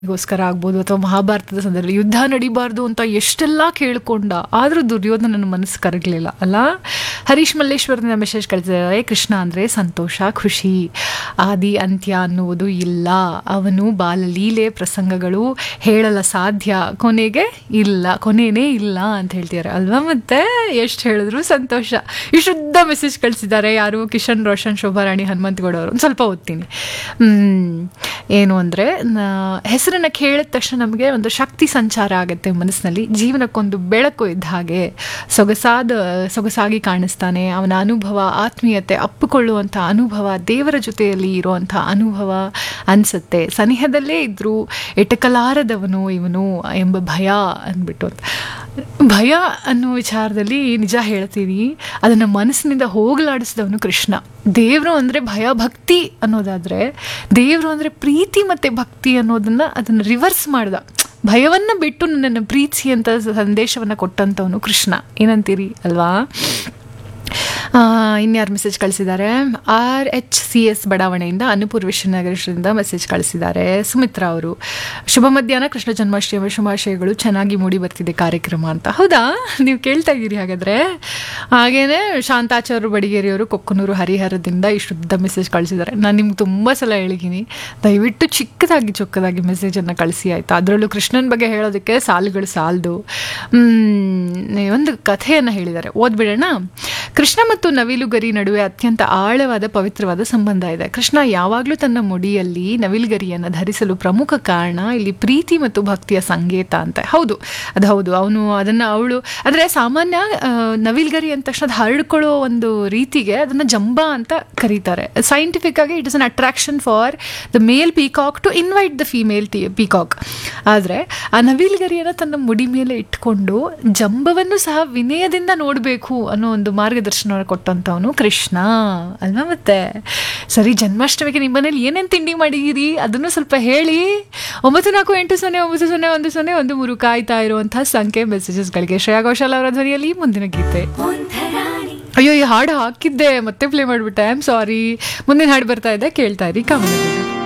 ಗೋಸ್ಕರ ಆಗ್ಬೋದು ಅಥವಾ ಮಹಾಭಾರತದ ಸಂದರ್ಭದಲ್ಲಿ ಯುದ್ಧ ನಡಿಬಾರ್ದು ಅಂತ ಎಷ್ಟೆಲ್ಲ ಕೇಳ್ಕೊಂಡ ಆದರೂ ದುರ್ಯೋಧನನ ಮನಸ್ಸು ಕರಗಲಿಲ್ಲ ಅಲ್ಲ ಹರೀಶ್ ಮಲ್ಲೇಶ್ವರನ ಮೆಸೇಜ್ ಕಳಿಸಿದ್ದಾರೆ ಕೃಷ್ಣ ಅಂದರೆ ಸಂತೋಷ ಖುಷಿ ಆದಿ ಅಂತ್ಯ ಅನ್ನುವುದು ಇಲ್ಲ ಅವನು ಬಾಲಲೀಲೆ ಪ್ರಸಂಗಗಳು ಹೇಳಲ ಸಾಧ್ಯ ಕೊನೆಗೆ ಇಲ್ಲ ಕೊನೆನೇ ಇಲ್ಲ ಅಂತ ಹೇಳ್ತಿದ್ದಾರೆ ಅಲ್ವಾ ಮತ್ತೆ ಎಷ್ಟು ಹೇಳಿದ್ರು ಸಂತೋಷ ಇಷ್ಟುದ್ದ ಮೆಸೇಜ್ ಕಳಿಸಿದ್ದಾರೆ ಯಾರು ಕಿಶನ್ ರೋಷನ್ ಶೋಭಾರಾಣಿ ಹನುಮಂತಗೌಡ ಅವರು ಒಂದು ಸ್ವಲ್ಪ ಓದ್ತೀನಿ ಹ್ಮ್, ಏನು ಅಂದರೆ ಹೆಸರನ್ನು ಕೇಳಿದ ತಕ್ಷಣ ನಮಗೆ ಒಂದು ಶಕ್ತಿ ಸಂಚಾರ ಆಗುತ್ತೆ ಮನಸ್ಸಿನಲ್ಲಿ ಜೀವನಕ್ಕೊಂದು ಬೆಳಕು ಇದ್ದ ಹಾಗೆ ಸೊಗಸಾದ ಸೊಗಸಾಗಿ ಕಾಣಿಸ್ತಾನೆ ಅವನ ಅನುಭವ ಆತ್ಮೀಯತೆ ಅಪ್ಪಿಕೊಳ್ಳುವಂಥ ಅನುಭವ ದೇವರ ಜೊತೆಯಲ್ಲಿ ಇರುವಂಥ ಅನುಭವ ಅನಿಸುತ್ತೆ ಸನಿಹದಲ್ಲೇ ಇದ್ದರೂ ಎಟಕಲಾರದವನು ಇವನು ಎಂಬ ಭಯ ಅಂದ್ಬಿಟ್ಟು ಅಂತ ಭಯ ಅನ್ನೋ ವಿಚಾರದಲ್ಲಿ ನಿಜ ಹೇಳ್ತೀನಿ ಅದನ್ನು ಮನಸ್ಸಿನಿಂದ ಹೋಗಲಾಡಿಸಿದವನು ಕೃಷ್ಣ ದೇವರು ಅಂದರೆ ಭಯ ಭಕ್ತಿ ಅನ್ನೋದಾದರೆ ದೇವರು ಅಂದರೆ ಪ್ರೀತಿ ಮತ್ತು ಭಕ್ತಿ ಅನ್ನೋದನ್ನು ಅದನ್ನು ರಿವರ್ಸ್ ಮಾಡ್ದ ಭಯವನ್ನು ಬಿಟ್ಟು ನನ್ನನ್ನು ಪ್ರೀತಿ ಅಂತ ಸಂದೇಶವನ್ನು ಕೊಟ್ಟಂಥವನು ಕೃಷ್ಣ ಏನಂತೀರಿ ಅಲ್ವಾ ಇನ್ಯಾರು ಮೆಸೇಜ್ ಕಳಿಸಿದ್ದಾರೆ ಆರ್ ಎಚ್ ಸಿ ಎಸ್ ಬಡಾವಣೆಯಿಂದ ಅನ್ನಪೂರ್ ವಿಶ್ವನಗರದಿಂದ ಮೆಸೇಜ್ ಕಳಿಸಿದ್ದಾರೆ ಸುಮಿತ್ರಾ ಅವರು ಶುಭ ಮಧ್ಯಾಹ್ನ ಕೃಷ್ಣ ಜನ್ಮಾಷ್ಟಮಿ ಶುಭಾಶಯಗಳು ಚೆನ್ನಾಗಿ ಮೂಡಿ ಬರ್ತಿದೆ ಕಾರ್ಯಕ್ರಮ ಅಂತ ಹೌದಾ ನೀವು ಕೇಳ್ತಾ ಇದ್ದೀರಿ ಹಾಗಾದರೆ ಹಾಗೇನೆ ಶಾಂತಾಚಾರ್ಯ ಬಡಿಗೇರಿಯವರು ಕೊಕ್ಕನೂರು ಹರಿಹರದಿಂದ ಇಷ್ಟುದ್ದ ಮೆಸೇಜ್ ಕಳಿಸಿದ್ದಾರೆ ನಾನು ನಿಮ್ಗೆ ತುಂಬ ಸಲ ಹೇಳಿದ್ದೀನಿ ದಯವಿಟ್ಟು ಚಿಕ್ಕದಾಗಿ ಚೊಕ್ಕದಾಗಿ ಮೆಸೇಜನ್ನು ಕಳಿಸಿ ಆಯಿತಾ ಅದರಲ್ಲೂ ಕೃಷ್ಣನ ಬಗ್ಗೆ ಹೇಳೋದಕ್ಕೆ ಸಾಲುಗಳು ಸಾಲದು ಒಂದು ಕಥೆಯನ್ನು ಹೇಳಿದ್ದಾರೆ ಓದ್ಬಿಡೋಣ ಕೃಷ್ಣ ಮತ್ತು ನವಿಲುಗರಿ ನಡುವೆ ಅತ್ಯಂತ ಆಳವಾದ ಪವಿತ್ರವಾದ ಸಂಬಂಧ ಇದೆ ಕೃಷ್ಣ ಯಾವಾಗಲೂ ತನ್ನ ಮುಡಿಯಲ್ಲಿ ನವಿಲುಗರಿಯನ್ನು ಧರಿಸಲು ಪ್ರಮುಖ ಕಾರಣ ಇಲ್ಲಿ ಪ್ರೀತಿ ಮತ್ತು ಭಕ್ತಿಯ ಸಂಕೇತ ಅಂತ ಹೌದು ಅದು ಹೌದು ಅವನು ಅದನ್ನು ಅವಳು ಅಂದರೆ ಸಾಮಾನ್ಯ ಆ, ನವಿಲುಗರಿ ಅಂದ ತಕ್ಷಣ ಅದು ಹರಡ್ಕೊಳ್ಳೋ ಒಂದು ರೀತಿಗೆ ಅದನ್ನು ಜಂಬ ಅಂತ ಕರೀತಾರೆ ಸೈಂಟಿಫಿಕ್ ಆಗಿ it is an attraction for the male peacock to invite the female the peacock ಆದರೆ ಆ ನವಿಲುಗರಿಯನ್ನು ತನ್ನ ಮುಡಿ ಮೇಲೆ ಇಟ್ಕೊಂಡು ಜಂಬವನ್ನು ಸಹ ವಿನಯದಿಂದ ನೋಡಬೇಕು ಅನ್ನೋ ಒಂದು ಮಾರ್ಗದರ್ಶನ ಕೊಟ್ಟಂಥವನು ಕೃಷ್ಣ ಅಲ್ವಾ ಮತ್ತೆ ಸರಿ ಜನ್ಮಾಷ್ಟಮಿಗೆ ನಿಮ್ಮ ಮನೇಲಿ ಏನೇನು ತಿಂಡಿ ಮಾಡಿದ್ದೀರಿ ಅದನ್ನು ಸ್ವಲ್ಪ ಹೇಳಿ ಒಂಬತ್ತು ನಾಲ್ಕು ಎಂಟು ಸೊನ್ನೆ ಒಂಬತ್ತು ಸೊನ್ನೆ ಒಂದು ಸೊನ್ನೆ ಒಂದು ಮೂರು ಕಾಯ್ತಾ ಇರುವಂತಹ ಸಂಖ್ಯೆ ಮೆಸೇಜಸ್ಗಳಿಗೆ ಶ್ರೇಯಾ ಘೋಷಾಲ್ ಅವರ ಧ್ವನಿಯಲ್ಲಿ ಮುಂದಿನ ಗೀತೆ ಅಯ್ಯೋ ಈ ಹಾಡು ಹಾಕಿದ್ದೆ ಮತ್ತೆ ಪ್ಲೇ ಮಾಡಿಬಿಟ್ಟೆ ಐ ಆಮ್ ಸಾರಿ ಮುಂದಿನ ಹಾಡು ಬರ್ತಾ ಇದೆ ಕೇಳ್ತಾ ಇರಿ ಕಾಮನ್